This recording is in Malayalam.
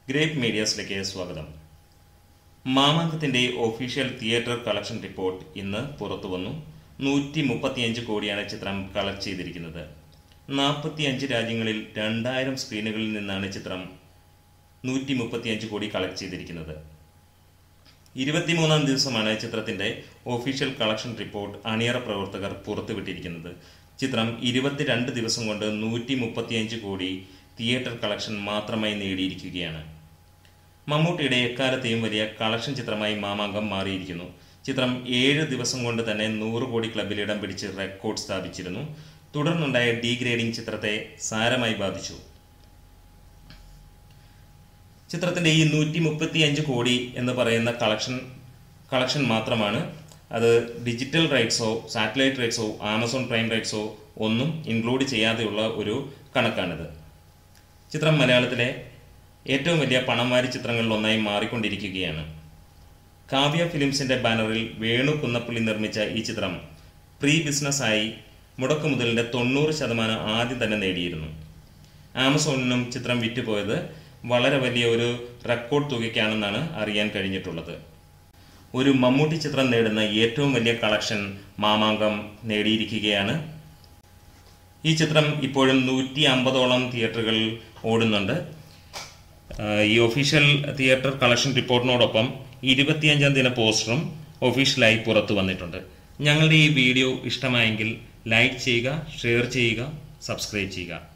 ഗ്രേപ്പ് മീഡിയാസിലേക്ക് സ്വാഗതം മാമാങ്കത്തിന്റെ ഒഫീഷ്യൽ തിയേറ്റർ കളക്ഷൻ റിപ്പോർട്ട് ഇന്ന് പുറത്തു വന്നു നൂറ്റി മുപ്പത്തിയഞ്ച് കോടിയാണ് ചിത്രം കളക്ട് ചെയ്തിരിക്കുന്നത് നാൽപ്പത്തിയഞ്ച് രാജ്യങ്ങളിൽ രണ്ടായിരം സ്ക്രീനുകളിൽ നിന്നാണ് ചിത്രം നൂറ്റി മുപ്പത്തിയഞ്ച് കോടി കളക്ട് ചെയ്തിരിക്കുന്നത് ഇരുപത്തിമൂന്നാം ദിവസമാണ് ചിത്രത്തിന്റെ ഒഫീഷ്യൽ കളക്ഷൻ റിപ്പോർട്ട് അണിയറ പ്രവർത്തകർ പുറത്തുവിട്ടിരിക്കുന്നത് ചിത്രം ഇരുപത്തിരണ്ട് ദിവസം കൊണ്ട് നൂറ്റി മുപ്പത്തിയഞ്ച് കോടി തിയേറ്റർ കളക്ഷൻ മാത്രമായി നേടിയിരിക്കുകയാണ് മമ്മൂട്ടിയുടെ എക്കാലത്തെയും വലിയ കളക്ഷൻ ചിത്രമായി മാമാങ്കം മാറിയിരിക്കുന്നു ചിത്രം ഏഴ് ദിവസം കൊണ്ട് തന്നെ നൂറ് കോടി ക്ലബിൽ ഇടം പിടിച്ച് റെക്കോർഡ് സ്ഥാപിച്ചിരുന്നു തുടർന്നുണ്ടായ ഡീഗ്രേഡിംഗ് ചിത്രത്തെ സാരമായി ബാധിച്ചു ചിത്രത്തിന്റെ ഈ നൂറ്റി മുപ്പത്തി അഞ്ച് കോടി എന്ന് പറയുന്ന കളക്ഷൻ കളക്ഷൻ മാത്രമാണ് അത് ഡിജിറ്റൽ റൈറ്റ്സോ സാറ്റലൈറ്റ് റൈറ്റ്സോ ആമസോൺ പ്രൈം റൈറ്റ്സോ ഒന്നും ഇൻക്ലൂഡ് ചെയ്യാതെയുള്ള ഒരു കണക്കാണിത് ചിത്രം മലയാളത്തിലെ ഏറ്റവും വലിയ പണം വാരി ചിത്രങ്ങളിൽ ഒന്നായി മാറിക്കൊണ്ടിരിക്കുകയാണ് കാവ്യ ഫിലിംസിന്റെ ബാനറിൽ വേണു കുന്നപ്പള്ളി നിർമ്മിച്ച ഈ ചിത്രം പ്രീ ബിസിനസ്സായി മുടക്കുമുതലിന്റെ തൊണ്ണൂറ് ശതമാനം ആദ്യം തന്നെ നേടിയിരുന്നു ആമസോണിനും ചിത്രം വിറ്റുപോയത് വളരെ വലിയ ഒരു റെക്കോർഡ് തുകയ്ക്കാണെന്നാണ് അറിയാൻ കഴിഞ്ഞിട്ടുള്ളത് ഒരു മമ്മൂട്ടി ചിത്രം നേടുന്ന ഏറ്റവും വലിയ കളക്ഷൻ മാമാങ്കം നേടിയിരിക്കുകയാണ് ഈ ചിത്രം ഇപ്പോഴും നൂറ്റി അമ്പതോളം തിയേറ്ററുകളിൽ ഓടുന്നുണ്ട് ആഹ് ഈ ഒഫീഷ്യൽ തിയേറ്റർ കളക്ഷൻ റിപ്പോർട്ടിനോടൊപ്പം ഇരുപത്തിയഞ്ചാം ദിന പോസ്റ്ററും ഒഫീഷ്യലായി പുറത്തു വന്നിട്ടുണ്ട് ഞങ്ങളുടെ ഈ വീഡിയോ ഇഷ്ടമായെങ്കിൽ ലൈക്ക് ചെയ്യുക ഷെയർ ചെയ്യുക സബ്സ്ക്രൈബ് ചെയ്യുക